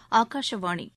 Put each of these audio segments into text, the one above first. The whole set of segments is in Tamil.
ஆகாஷவாணி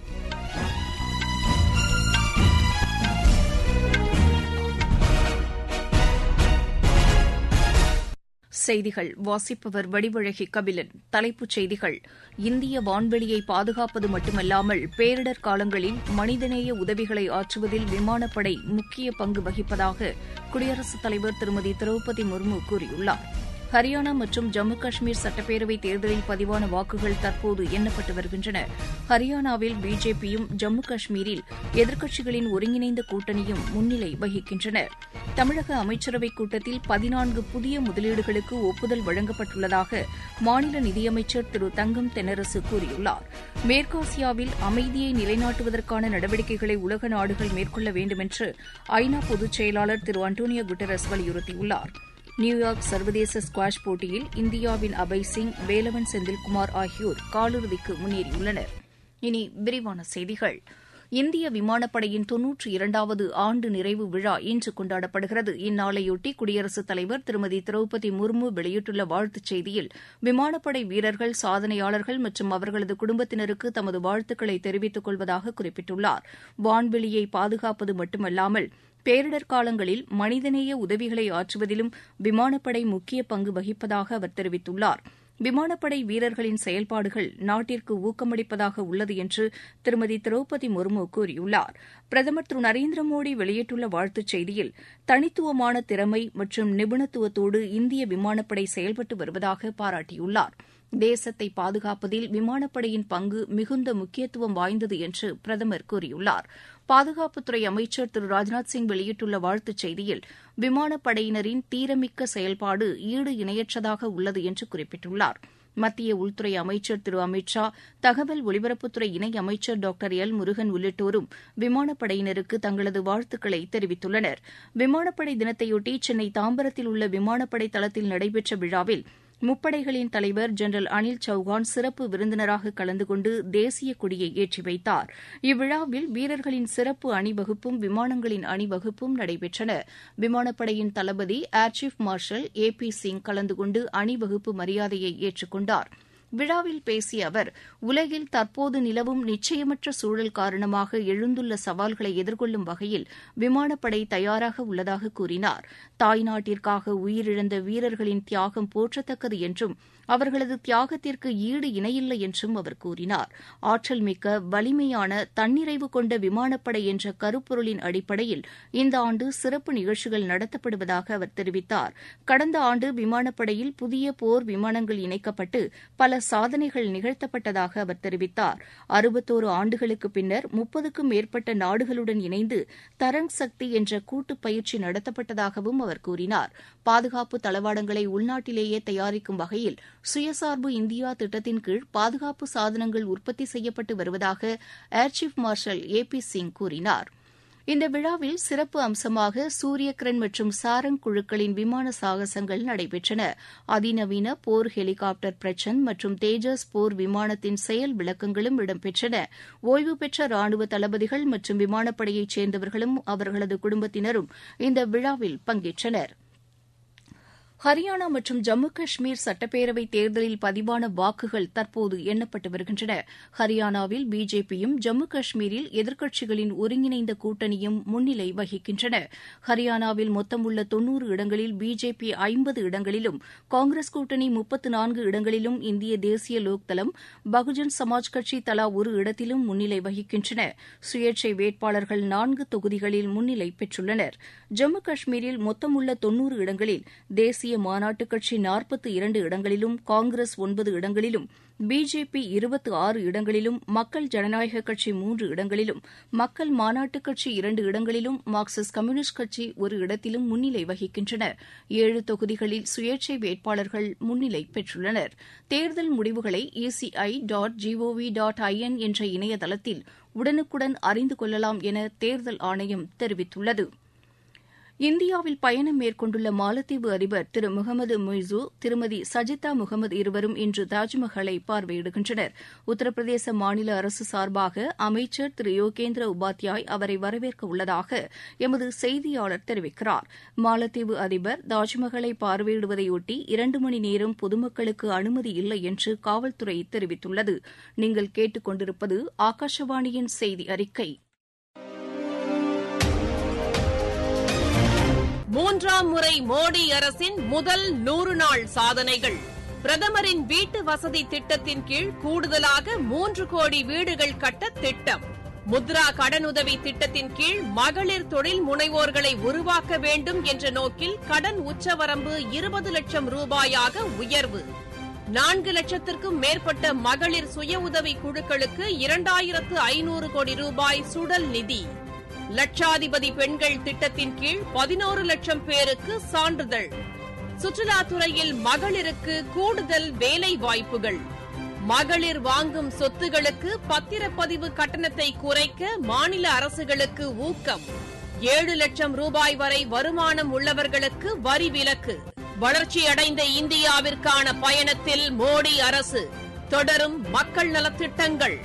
செய்திகள் வாசிப்பவர் வடிவழகி கபிலன் தலைப்புச் செய்திகள் இந்திய வான்வெளியை பாதுகாப்பது மட்டுமல்லாமல் பேரிடர் காலங்களில் மனிதநேய உதவிகளை ஆற்றுவதில் விமானப்படை முக்கிய பங்கு வகிப்பதாக குடியரசுத் தலைவர் திருமதி திரௌபதி முர்மு கூறியுள்ளார் ஹரியானா மற்றும் ஜம்மு காஷ்மீர் சட்டப்பேரவைத் தேர்தலில் பதிவான வாக்குகள் தற்போது எண்ணப்பட்டு வருகின்றன ஹரியானாவில் பிஜேபியும் ஜம்மு காஷ்மீரில் எதிர்க்கட்சிகளின் ஒருங்கிணைந்த கூட்டணியும் முன்னிலை வகிக்கின்றன தமிழக அமைச்சரவைக் கூட்டத்தில் பதினான்கு புதிய முதலீடுகளுக்கு ஒப்புதல் வழங்கப்பட்டுள்ளதாக மாநில நிதியமைச்சர் திரு தங்கம் தென்னரசு கூறியுள்ளார் மேற்காசியாவில் அமைதியை நிலைநாட்டுவதற்கான நடவடிக்கைகளை உலக நாடுகள் மேற்கொள்ள வேண்டுமென்று ஐநா பொதுச் செயலாளர் திரு அண்டோனியோ குட்டரஸ் வலியுறுத்தியுள்ளார் நியூயார்க் சர்வதேச ஸ்குவாஷ் போட்டியில் இந்தியாவின் அபய் சிங் வேலவன் செந்தில்குமார் ஆகியோர் காலிறுதிக்கு முன்னேறியுள்ளனர் இனி விரிவான செய்திகள் இந்திய விமானப்படையின் தொன்னூற்றி இரண்டாவது ஆண்டு நிறைவு விழா இன்று கொண்டாடப்படுகிறது இந்நாளையொட்டி குடியரசுத் தலைவர் திருமதி திரௌபதி முர்மு வெளியிட்டுள்ள வாழ்த்துச் செய்தியில் விமானப்படை வீரர்கள் சாதனையாளர்கள் மற்றும் அவர்களது குடும்பத்தினருக்கு தமது வாழ்த்துக்களை தெரிவித்துக் கொள்வதாக குறிப்பிட்டுள்ளார் வான்வெளியை பாதுகாப்பது மட்டுமல்லாமல் பேரிடர் காலங்களில் மனிதநேய உதவிகளை ஆற்றுவதிலும் விமானப்படை முக்கிய பங்கு வகிப்பதாக அவர் தெரிவித்துள்ளார் விமானப்படை வீரர்களின் செயல்பாடுகள் நாட்டிற்கு ஊக்கமளிப்பதாக உள்ளது என்று திருமதி திரௌபதி முர்மு கூறியுள்ளார் பிரதமர் திரு நரேந்திர மோடி வெளியிட்டுள்ள வாழ்த்துச் செய்தியில் தனித்துவமான திறமை மற்றும் நிபுணத்துவத்தோடு இந்திய விமானப்படை செயல்பட்டு வருவதாக பாராட்டியுள்ளார் தேசத்தை பாதுகாப்பதில் விமானப்படையின் பங்கு மிகுந்த முக்கியத்துவம் வாய்ந்தது என்று பிரதமர் கூறியுள்ளார் பாதுகாப்புத்துறை அமைச்சர் திரு ராஜ்நாத் சிங் வெளியிட்டுள்ள வாழ்த்துச் செய்தியில் விமானப்படையினரின் தீரமிக்க செயல்பாடு ஈடு இணையற்றதாக உள்ளது என்று குறிப்பிட்டுள்ளார் மத்திய உள்துறை அமைச்சர் திரு அமித் ஷா தகவல் ஒலிபரப்புத்துறை இணை அமைச்சர் டாக்டர் எல் முருகன் உள்ளிட்டோரும் விமானப்படையினருக்கு தங்களது வாழ்த்துக்களை தெரிவித்துள்ளனர் விமானப்படை தினத்தையொட்டி சென்னை தாம்பரத்தில் உள்ள விமானப்படை தளத்தில் நடைபெற்ற விழாவில் முப்படைகளின் தலைவர் ஜெனரல் அனில் சௌஹான் சிறப்பு விருந்தினராக கலந்து கொண்டு தேசிய கொடியை ஏற்றி வைத்தார் இவ்விழாவில் வீரர்களின் சிறப்பு அணிவகுப்பும் விமானங்களின் அணிவகுப்பும் நடைபெற்றன விமானப்படையின் தளபதி air chief marshal A P Singh கலந்து கொண்டு அணிவகுப்பு மரியாதையை ஏற்றுக்கொண்டார் விழாவில் பேசிய அவர் உலகில் தற்போது நிலவும் நிச்சயமற்ற சூழல் காரணமாக எழுந்துள்ள சவால்களை எதிர்கொள்ளும் வகையில் விமானப்படை தயாராக உள்ளதாக கூறினார் தாய்நாட்டிற்காக உயிரிழந்த வீரர்களின் தியாகம் போற்றத்தக்கது என்றும் அவர்களது தியாகத்திற்கு ஈடு இணையில்லை என்றும் அவர் கூறினார் ஆற்றல் மிக்க வலிமையான தன்னிறைவு கொண்ட விமானப்படை என்ற கருப்பொருளின் அடிப்படையில் இந்த ஆண்டு சிறப்பு நிகழ்ச்சிகள் நடத்தப்படுவதாக அவர் தெரிவித்தார் கடந்த ஆண்டு விமானப்படையில் புதிய போர் விமானங்கள் இணைக்கப்பட்டு பல சாதனைகள் நிகழ்த்தப்பட்டதாக அவர் தெரிவித்தார் அறுபத்தோரு ஆண்டுகளுக்கு பின்னர் முப்பதுக்கும் மேற்பட்ட நாடுகளுடன் இணைந்து தரங் சக்தி என்ற கூட்டு பயிற்சி நடத்தப்பட்டதாகவும் அவர் கூறினார் பாதுகாப்பு தளவாடங்களை உள்நாட்டிலேயே தயாரிக்கும் வகையில் சுயசார்பு இந்தியா திட்டத்தின் கீழ் பாதுகாப்பு சாதனங்கள் உற்பத்தி செய்யப்பட்டு வருவதாக air chief marshal A P Singh கூறினார் இந்த விழாவில் சிறப்பு அம்சமாக சூரியகிரண் மற்றும் சாரங் குழுக்களின் விமான சாகசங்கள் நடைபெற்றன அதிநவீன போர் ஹெலிகாப்டர் பிரச்சன் மற்றும் தேஜஸ் போர் விமானத்தின் செயல் விளக்கங்களும் இடம்பெற்றன ஓய்வு பெற்ற ராணுவ தளபதிகள் மற்றும் விமானப்படையைச் சேர்ந்தவர்களும் அவர்களது குடும்பத்தினரும் இந்த விழாவில் பங்கேற்றனா் ஹரியானா மற்றும் ஜம்மு காஷ்மீர் சட்டப்பேரவை தேர்தலில் பதிவான வாக்குகள் தற்போது எண்ணப்பட்டு வருகின்றன ஹரியானாவில் பிஜேபியும் ஜம்மு காஷ்மீரில் எதிர்க்கட்சிகளின் ஒருங்கிணைந்த கூட்டணியும் முன்னிலை வகிக்கின்றன ஹரியானாவில் மொத்தம் உள்ள தொன்னூறு இடங்களில் பிஜேபி ஐம்பது இடங்களிலும் காங்கிரஸ் கூட்டணி முப்பத்து நான்கு இடங்களிலும் இந்திய தேசிய லோக்தளம் பகுஜன் சமாஜ் கட்சி தலா ஒரு இடத்திலும் முன்னிலை வகிக்கின்றன சுயேட்சை வேட்பாளர்கள் நான்கு தொகுதிகளில் முன்னிலை பெற்றுள்ளனர் ஜம்மு காஷ்மீரில் மொத்தம் உள்ள தொன்னூறு இடங்களில் தேசிய தேசிய மாநாட்டுக் கட்சி நாற்பத்து இரண்டு இடங்களிலும் காங்கிரஸ் ஒன்பது இடங்களிலும் பிஜேபி இருபத்து ஆறு இடங்களிலும் மக்கள் ஜனநாயக கட்சி மூன்று இடங்களிலும் மக்கள் மாநாட்டுக் கட்சி இரண்டு இடங்களிலும் மார்க்சிஸ்ட் கம்யூனிஸ்ட் கட்சி ஒரு இடத்திலும் முன்னிலை வகிக்கின்றன ஏழு தொகுதிகளில் சுயேட்சை வேட்பாளர்கள் முன்னிலை பெற்றுள்ளனர் தேர்தல் முடிவுகளை ECI dot gov dot in என்ற இணையதளத்தில் உடனுக்குடன் அறிந்து கொள்ளலாம் என தேர்தல் ஆணையம் தெரிவித்துள்ளது இந்தியாவில் பயணம் மேற்கொண்டுள்ள மாலத்தீவு அதிபர் திரு முகமது முய்சு திருமதி சஜிதா முகமது இருவரும் இன்று தாஜ்மஹாலை பார்வையிடுகின்றனர் உத்தரப்பிரதேச மாநில அரசு சார்பாக அமைச்சர் திரு யோகேந்திர உபாத்யாய் அவரை வரவேற்க உள்ளதாக எமது செய்தியாளர் தெரிவிக்கிறார் மாலத்தீவு அதிபர் தாஜ்மஹாலை பார்வையிடுவதையொட்டி இரண்டு மணி நேரம் பொதுமக்களுக்கு அனுமதி இல்லை என்று காவல்துறை தெரிவித்துள்ளது நீங்கள் கேட்டுக் கொண்டிருப்பது ஆகாஷவாணியின் செய்தி அறிக்கை மூன்றாம் முறை மோடி அரசின் முதல் நூறு நாள் சாதனைகள் பிரதமரின் வீட்டு வசதி திட்டத்தின் கீழ் கூடுதலாக மூன்று கோடி வீடுகள் கட்ட திட்டம் முத்ரா கடனுதவி திட்டத்தின் கீழ் மகளிர் தொழில் முனைவோர்களை உருவாக்க வேண்டும் என்ற நோக்கில் கடன் உச்சவரம்பு இருபது லட்சம் ரூபாயாக உயர்வு நான்கு லட்சத்திற்கும் மேற்பட்ட மகளிர் சுய உதவி குழுக்களுக்கு இரண்டாயிரத்து ஐநூறு கோடி ரூபாய் சுடல் நிதி லட்சாதிபதி பெண்கள் திட்டத்தின் கீழ் பதினோரு லட்சம் பேருக்கு சான்றிதழ் சுற்றுலாத்துறையில் மகளிருக்கு கூடுதல் வேலை வாய்ப்புகள் மகளிர் வாங்கும் சொத்துகளுக்கு பத்திரப்பதிவு கட்டணத்தை குறைக்க மாநில அரசுகளுக்கு ஊக்கம் ஏழு லட்சம் ரூபாய் வரை வருமானம் உள்ளவர்களுக்கு வரி விலக்கு வளர்ச்சியடைந்த இந்தியாவிற்கான பயணத்தில் மோடி அரசு தொடரும் மக்கள் நலத்திட்டங்கள்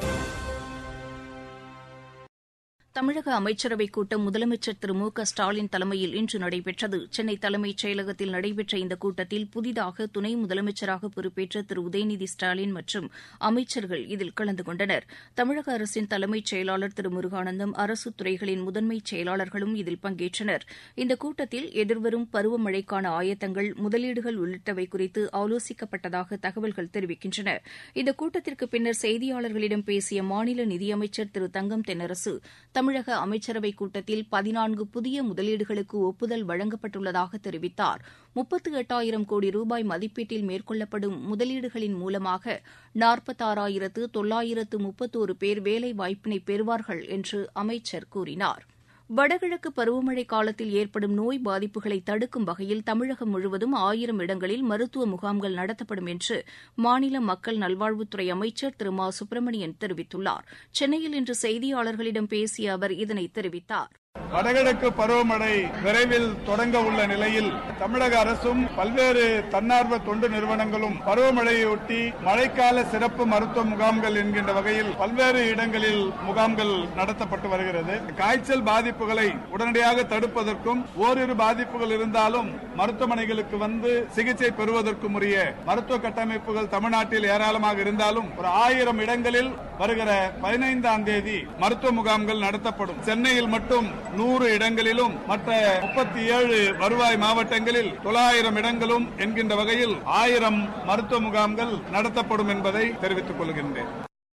தமிழக அமைச்சரவைக் கூட்டம் முதலமைச்சர் திரு மு க ஸ்டாலின் தலைமையில் இன்று நடைபெற்றது சென்னை தலைமைச் செயலகத்தில் நடைபெற்ற இந்த கூட்டத்தில் புதிதாக துணை முதலமைச்சராக பொறுப்பேற்ற திரு உதயநிதி ஸ்டாலின் மற்றும் அமைச்சர்கள் இதில் கலந்து கொண்டனர் தமிழக அரசின் தலைமைச் செயலாளர் திரு முருகானந்தம் அரசு துறைகளின் முதன்மைச் செயலாளர்களும் இதில் பங்கேற்றனர் இந்த கூட்டத்தில் எதிர்வரும் பருவமழைக்கான ஆயத்தங்கள் முதலீடுகள் உள்ளிட்டவை குறித்து ஆலோசிக்கப்பட்டதாக தகவல்கள் தெரிவிக்கின்றன இந்த கூட்டத்திற்கு பின்னர் செய்தியாளர்களிடம் பேசிய மாநில நிதியமைச்சர் திரு தங்கம் தென்னரசு தமிழக அமைச்சரவைக் கூட்டத்தில் பதினான்கு புதிய முதலீடுகளுக்கு ஒப்புதல் வழங்கப்பட்டுள்ளதாக தெரிவித்தார் முப்பத்து எட்டாயிரம் கோடி ரூபாய் மதிப்பீட்டில் மேற்கொள்ளப்படும் முதலீடுகளின் மூலமாக நாற்பத்தாறாயிரத்து தொள்ளாயிரத்து முப்பத்தோரு பேர் வேலைவாய்ப்பினை பெறுவார்கள் என்று அமைச்சர் கூறினார் வடகிழக்கு பருவமழை காலத்தில் ஏற்படும் நோய் பாதிப்புகளை தடுக்கும் வகையில் தமிழகம் முழுவதும் ஆயிரம் இடங்களில் மருத்துவ முகாம்கள் நடத்தப்படும் என்று மாநில மக்கள் நல்வாழ்வுத்துறை அமைச்சர் திரு மா சுப்பிரமணியன் தெரிவித்துள்ளார் சென்னையில் இன்று செய்தியாளர்களிடம் பேசிய அவர் இதனை தெரிவித்தார் வடகிழக்கு பருவமழை விரைவில் தொடங்க உள்ள நிலையில் தமிழக அரசும் பல்வேறு தன்னார்வ தொண்டு நிறுவனங்களும் பருவமழையொட்டி மழைக்கால சிறப்பு மருத்துவ முகாம்கள் என்கின்ற வகையில் பல்வேறு இடங்களில் முகாம்கள் நடத்தப்பட்டு வருகிறது காய்ச்சல் பாதிப்புகளை உடனடியாக தடுப்பதற்கும் ஓரிரு பாதிப்புகள் இருந்தாலும் மருத்துவமனைகளுக்கு வந்து சிகிச்சை பெறுவதற்கும் உரிய மருத்துவ கட்டமைப்புகள் தமிழ்நாட்டில் ஏராளமாக இருந்தாலும் ஒரு ஆயிரம் இடங்களில் வருகிற பதினைந்தாம் தேதி மருத்துவ முகாம்கள் நடத்தப்படும் சென்னையில் மட்டும் நூறு இடங்களிலும் மற்ற முப்பத்தி ஏழு வருவாய் மாவட்டங்களில் தொள்ளாயிரம் இடங்களும் என்கின்ற வகையில் ஆயிரம் மருத்துவ முகாம்கள் நடத்தப்படும் என்பதை தெரிவித்துக் கொள்கின்றேன்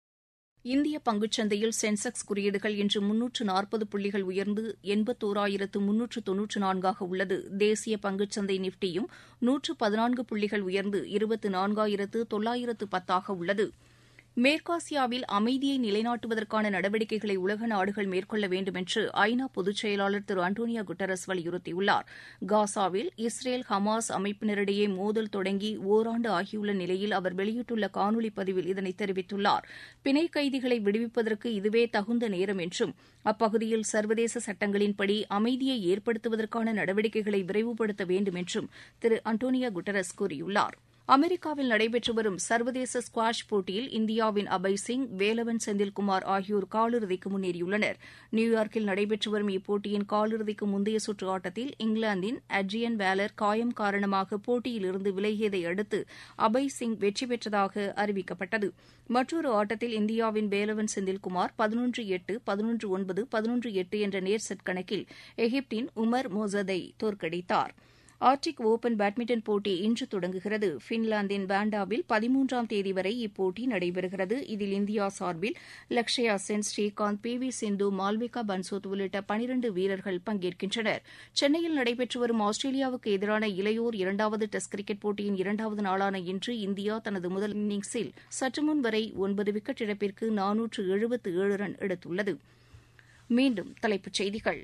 இந்திய பங்குச்சந்தையில் சென்செக்ஸ் குறியீடுகள் இன்று முன்னூற்று நாற்பது புள்ளிகள் உயர்ந்து எண்பத்தோராயிரத்து முன்னூற்று தொன்னூற்று நான்காக உள்ளது தேசிய பங்குச்சந்தை நிப்டியும் நூற்று பதினான்கு புள்ளிகள் உயர்ந்து இருபத்து நான்காயிரத்து தொள்ளாயிரத்து பத்தாக உள்ளது மேற்காசியாவில் அமைதியை நிலைநாட்டுவதற்கான நடவடிக்கைகளை உலக நாடுகள் மேற்கொள்ள வேண்டும் என்று ஐநா பொதுச் செயலாளர் திரு அண்டோனியா குட்டரஸ் வலியுறுத்தியுள்ளார் காசாவில் இஸ்ரேல் ஹமாஸ் அமைப்பினரிடையே மோதல் தொடங்கி ஓராண்டு ஆகியுள்ள நிலையில் அவர் வெளியிட்டுள்ள காணொலி பதிவில் இதனை தெரிவித்துள்ளார் பிணை கைதிகளை விடுவிப்பதற்கு இதுவே தகுந்த நேரம் என்றும் அப்பகுதியில் சர்வதேச சட்டங்களின்படி அமைதியை ஏற்படுத்துவதற்கான நடவடிக்கைகளை விரைவுபடுத்த வேண்டும் என்றும் திரு அண்டோனியா குட்டரஸ் கூறியுள்ளாா் அமெரிக்காவில் நடைபெற்று வரும் சர்வதேச ஸ்குவாஷ் போட்டியில் இந்தியாவின் அபய் சிங் வேலவன் செந்தில்குமார் ஆகியோர் காலிறுதிக்கு முன்னேறியுள்ளனர் நியூயார்க்கில் நடைபெற்று வரும் இப்போட்டியின் காலிறுதிக்கு முந்தைய சுற்று ஆட்டத்தில் இங்கிலாந்தின் அட்ரியன் வேலர் காயம் காரணமாக போட்டியிலிருந்து விலகியதை அடுத்து அபய் சிங் வெற்றி பெற்றதாக அறிவிக்கப்பட்டது மற்றொரு ஆட்டத்தில் இந்தியாவின் வேலவன் செந்தில்குமார் பதினொன்று எட்டு பதினொன்று ஒன்பது பதினொன்று எட்டு என்ற நேர் செட் கணக்கில் எகிப்தின் உமர் மோசதை தோற்கடித்தாா் ஆர்டிக் ஒபன் பேட்மிண்டன் போட்டி இன்று தொடங்குகிறது பின்லாந்தின் பாண்டாவில் பதிமூன்றாம் தேதி வரை இப்போட்டி நடைபெறுகிறது இதில் இந்தியா சார்பில் லக்ஷயா சென் ஸ்ரீகாந்த் பி வி சிந்து மால்விகா பன்சோத் உள்ளிட்ட பனிரண்டு வீரர்கள் பங்கேற்கின்றனர் சென்னையில் நடைபெற்று வரும் ஆஸ்திரேலியாவுக்கு எதிரான இளையோர் இரண்டாவது டெஸ்ட் கிரிக்கெட் போட்டியின் இரண்டாவது நாளான இன்று இந்தியா தனது முதல் இன்னிங்ஸில் சற்றுமுன் வரை ஒன்பது விக்கெட் இழப்பிற்கு நானூற்று எழுபத்து ஏழு ரன் எடுத்துள்ளது மீண்டும் தலைப்புச் செய்திகள்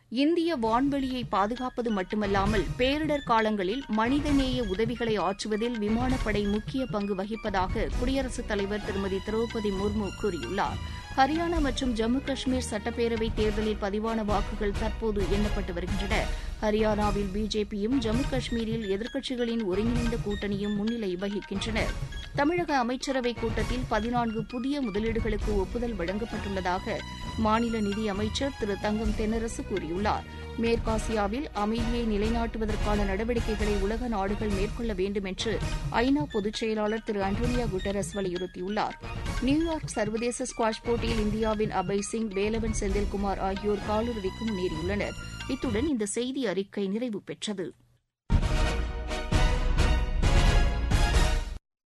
இந்திய வான்வெளியை பாதுகாப்பது மட்டுமல்லாமல் பேரிடர் காலங்களில் மனிதநேய உதவிகளை ஆற்றுவதில் விமானப்படை முக்கிய பங்கு வகிப்பதாக குடியரசுத் தலைவர் திருமதி திரௌபதி முர்மு கூறியுள்ளார் ஹரியானா மற்றும் ஜம்மு காஷ்மீர் சட்டப்பேரவைத் தேர்தலில் பதிவான வாக்குகள் தற்போது எண்ணப்பட்டு வருகின்றன ஹரியானாவில் பிஜேபியும் ஜம்மு காஷ்மீரில் எதிர்க்கட்சிகளின் ஒருங்கிணைந்த கூட்டணியும் முன்னிலை வகிக்கின்றன தமிழக அமைச்சரவைக் கூட்டத்தில் பதினான்கு புதிய முதலீடுகளுக்கு ஒப்புதல் வழங்கப்பட்டுள்ளதாக மாநில நிதி அமைச்சர் திரு தங்கம் தென்னரசு கூறியுள்ளார் மேற்காசியாவில் அமைதியை நிலைநாட்டுவதற்கான நடவடிக்கைகளை உலக நாடுகள் மேற்கொள்ள வேண்டும் என்று ஐநா பொதுச் செயலாளர் திரு அண்டோனியா குட்டரஸ் வலியுறுத்தியுள்ளார் நியூயார்க் சர்வதேச ஸ்குவாஷ் போட்டியில் இந்தியாவின் அபய் சிங் வேலவன் செந்தில்குமார் ஆகியோர் காலிறுதிக்கு முன்னேறியுள்ளனர் இத்துடன் இந்த செய்தி அறிக்கை நிறைவு பெற்றது